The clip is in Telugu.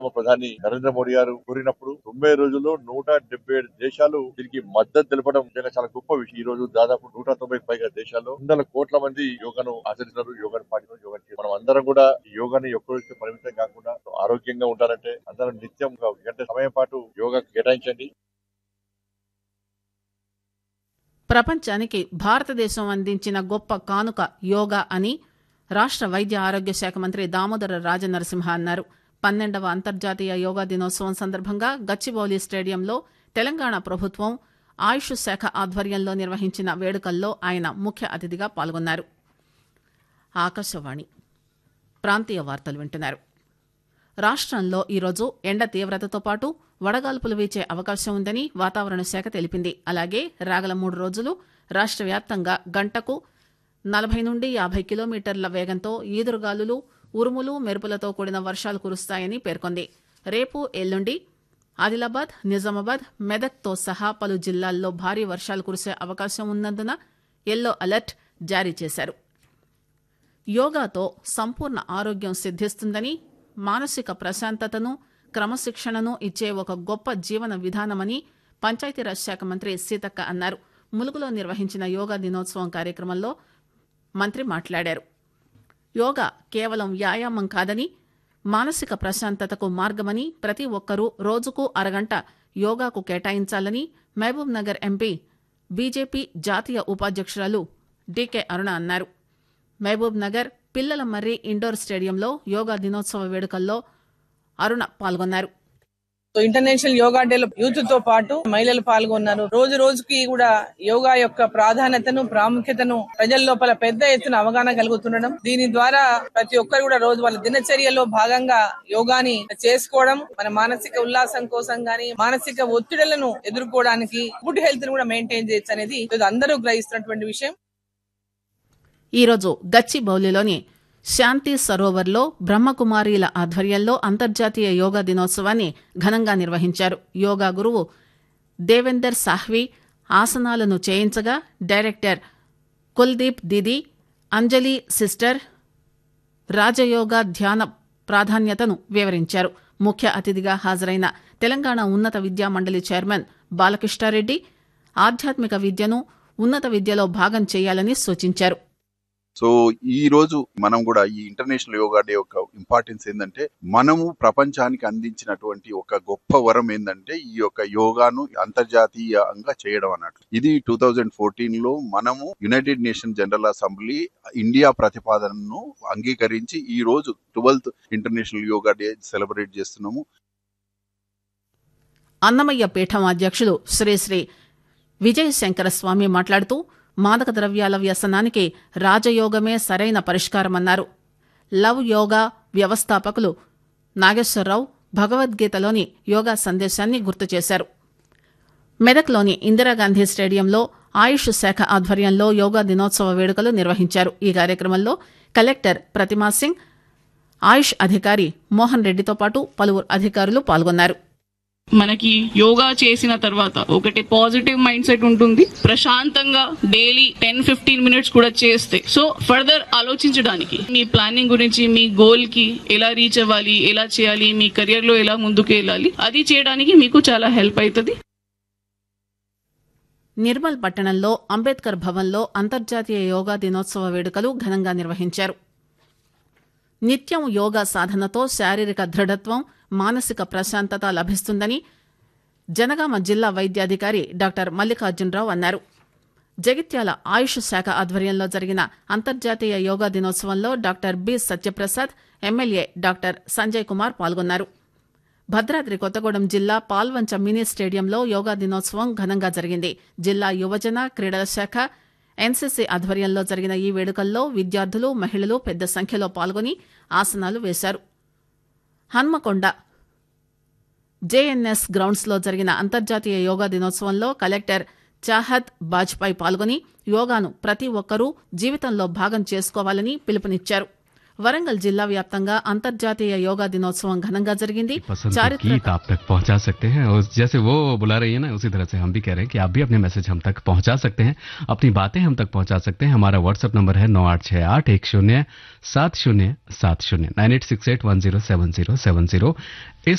ప్రధాని నరేంద్ర మోడీ గారు కోరినప్పుడు తొంభై రోజుల్లో నూట డెబ్బై ఏడు దేశాలు దీనికి మద్దతు తెలపడం నిజంగా చాలా గొప్ప విషయం ఈ రోజు దాదాపు నూట తొంభై పైగా దేశాల్లో వందల కోట్ల మంది యోగాను ఆచరిస్తున్నారు యోగాను పాటిస్తున్నారు యోగా చేస్తున్నారు. మనం అందరం కూడా ఈ యోగాని ఎక్కడికి పరిమితం కాకుండా ఆరోగ్యంగా ఉంటారంటే అందరం నిత్యం ఒక గంట సమయం పాటు యోగా కేటాయించండి ప్రపంచానికి భారతదేశం అందించిన గొప్ప కానుక యోగా అని రాష్ట్ర వైద్య ఆరోగ్య శాఖ మంత్రి దామోదర రాజనరసింహ అన్నారు పన్నెండవ అంతర్జాతీయ యోగా దినోత్సవం సందర్భంగా గచ్చిబౌలి స్టేడియంలో తెలంగాణ ప్రభుత్వం ఆయుష్ శాఖ ఆధ్వర్యంలో నిర్వహించిన వేడుకల్లో ఆయన ముఖ్య అతిథిగా పాల్గొన్నారు ఆకాశవాణి ప్రాంతీయ వార్తలు వింటున్నారు రాష్ట్రంలో ఈరోజు ఎండ తీవ్రతతో పాటు వడగాల్పులు వీచే అవకాశం ఉందని వాతావరణ శాఖ తెలిపింది అలాగే రాగల మూడు రోజులు రాష్ట్ర వ్యాప్తంగా గంటకు నలభై నుండి యాభై కిలోమీటర్ల వేగంతో ఈదురుగాలులు ఉరుములు మెరుపులతో కూడిన వర్షాలు కురుస్తాయని పేర్కొంది రేపు ఎల్లుండి ఆదిలాబాద్ నిజామాబాద్ మెదక్తో సహా పలు జిల్లాల్లో భారీ వర్షాలు కురిసే అవకాశం ఉన్నందున ఎల్లో అలర్ట్ జారీ చేశారు యోగాతో సంపూర్ణ ఆరోగ్యం సిద్ధిస్తుందని మానసిక ప్రశాంతతను క్రమశిక్షణను ఇచ్చే ఒక గొప్ప జీవన విధానమని పంచాయతీరాజ్ శాఖ మంత్రి సీతక్క అన్నారు ములుగులో నిర్వహించిన యోగా దినోత్సవం కార్యక్రమంలో మంత్రి మాట్లాడారు యోగా కేవలం వ్యాయామం కాదని మానసిక ప్రశాంతతకు మార్గమని ప్రతి ఒక్కరూ రోజుకు అరగంట యోగాకు కేటాయించాలని మహబూబ్ నగర్ ఎంపీ బీజేపీ జాతీయ ఉపాధ్యక్షురాలు డీకే అరుణ అన్నారు మహబూబ్ నగర్ పిల్లల మర్రి ఇండోర్ స్టేడియంలో యోగా దినోత్సవ వేడుకల్లో అరుణ పాల్గొన్నారు సో ఇంటర్నేషనల్ యోగా డే లో యూత్ తో పాటు మహిళలు పాల్గొన్నారు రోజు రోజుకి కూడా యోగా యొక్క ప్రాధాన్యతను ప్రాముఖ్యతను ప్రజల లోపల పెద్ద ఎత్తున అవగాహన కలుగుతుండడం దీని ద్వారా ప్రతి ఒక్కరు కూడా రోజు వాళ్ళ దినచర్యలో భాగంగా యోగాని చేసుకోవడం మన మానసిక ఉల్లాసం కోసం గాని మానసిక ఒత్తిడులను ఎదుర్కోవడానికి గుడ్ హెల్త్ ను కూడా మెయింటైన్ చేయొచ్చు అనేది ఇది అందరూ గ్రహిస్తున్నటువంటి విషయం ఈరోజు గచ్చిబౌలిలోని శాంతి సరోవర్లో బ్రహ్మకుమారీల ఆధ్వర్యంలో అంతర్జాతీయ యోగా దినోత్సవాన్ని ఘనంగా నిర్వహించారు యోగా గురువు దేవేందర్ సాహ్వి ఆసనాలను చేయించగా డైరెక్టర్ కుల్దీప్ దీది అంజలి సిస్టర్ రాజయోగా ధ్యాన ప్రాధాన్యతను వివరించారు ముఖ్య అతిథిగా హాజరైన తెలంగాణ ఉన్నత విద్యా మండలి చైర్మన్ బాలకృష్ణారెడ్డి ఆధ్యాత్మిక విద్యను ఉన్నత విద్యలో భాగం చేయాలని సూచించారు సో ఈ రోజు మనం కూడా ఈ ఇంటర్నేషనల్ యోగా డే యొక్క ఇంపార్టెన్స్ ఏంటంటే మనము ప్రపంచానికి అందించినటువంటి ఒక గొప్ప వరం ఏంటంటే ఈ యొక్క యోగాను అంతర్జాతీయంగా చేయడం అన్నట్లు ఇది టూ థౌజండ్ ఫోర్టీన్ లో మనము united nation general assembly India ప్రతిపాదనను అంగీకరించి ఈ రోజు twelfth international yoga day celebrate చేస్తున్నాము అన్నమయ్య పీఠం అధ్యక్షులు శ్రీ శ్రీ విజయశంకర స్వామి మాట్లాడుతూ మాదక ద్రవ్యాల వ్యసనానికి రాజయోగమే సరైన పరిష్కారమన్నారు లవ్ యోగా వ్యవస్థాపకులు నాగేశ్వరరావు భగవద్గీతలోని యోగా సందేశాన్ని గుర్తు చేశారు మెదక్లోని ఇందిరాగాంధీ స్టేడియంలో ఆయుష్ శాఖ ఆధ్వర్యంలో యోగా దినోత్సవ వేడుకలు నిర్వహించారు ఈ కార్యక్రమంలో కలెక్టర్ ప్రతిమా సింగ్ ఆయుష్ అధికారి మోహన్ రెడ్డితో పాటు పలువురు అధికారులు పాల్గొన్నారు మనకి యోగా చేసిన తర్వాత ఒకటి పాజిటివ్ మైండ్ సెట్ ఉంటుంది ప్రశాంతంగా డైలీ టెన్ ఫిఫ్టీన్ మినిట్స్ కూడా చేస్తే సో ఫర్దర్ ఆలోచించడానికి మీ ప్లానింగ్ గురించి మీ గోల్ కి ఎలా రీచ్ అవ్వాలి ఎలా చేయాలి మీ కెరియర్ లో ఎలా ముందుకు వెళ్ళాలి అది చేయడానికి మీకు చాలా హెల్ప్ అవుతుంది నిర్మల్ పట్టణంలో అంబేద్కర్ భవన్లో అంతర్జాతీయ యోగా దినోత్సవ వేడుకలు ఘనంగా నిర్వహించారు నిత్యం యోగా సాధనతో శారీరక దృఢత్వం మానసిక ప్రశాంతత లభిస్తుందని జనగామ జిల్లా వైద్యాధికారి డాక్టర్ మల్లికార్జునరావు అన్నారు జగిత్యాల ఆయుష్ శాఖ ఆధ్వర్యంలో జరిగిన అంతర్జాతీయ యోగా దినోత్సవంలో doctor B Satyaprasad MLA doctor Sanjay Kumar పాల్గొన్నారు భద్రాద్రి కొత్తగూడెం జిల్లా పాల్వంచ మినీ స్టేడియంలో యోగా దినోత్సవం ఘనంగా జరిగింది జిల్లా యువజన క్రీడల శాఖ ఎన్సీసీ ఆధ్వర్యంలో జరిగిన ఈ వేడుకల్లో విద్యార్థులు మహిళలు పెద్ద సంఖ్యలో పాల్గొని ఆసనాలు వేశారు హన్మకొండ జేఎన్ఎస్ గ్రౌండ్స్లో జరిగిన అంతర్జాతీయ యోగా దినోత్సవంలో కలెక్టర్ చాహద్ బాజ్పాయ్ పాల్గొని యోగాను ప్రతి ఒక్కరూ జీవితంలో భాగం చేసుకోవాలని పిలుపునిచ్చారు వరంగల్ జిల్లా వ్యాప్తంగా అంతర్జాతీయ యోగా దినోత్సవం ఘనంగా జరిగింది पसंद की చారిత్రక गीत आप तक पहुंचा सकते हैं और जैसे वो बुला रही है ना उसी तरह से हम भी कह रहे हैं कि आप भी अपने मैसेज हम तक पहुंचा सकते हैं अपनी बातें हम तक पहुंचा सकते हैं हमारा व्हाट्सएप नंबर है नौ आठ छः आठ एक शून्य सात शून्य सात शून्य nine eight six eight one zero seven zero seven zero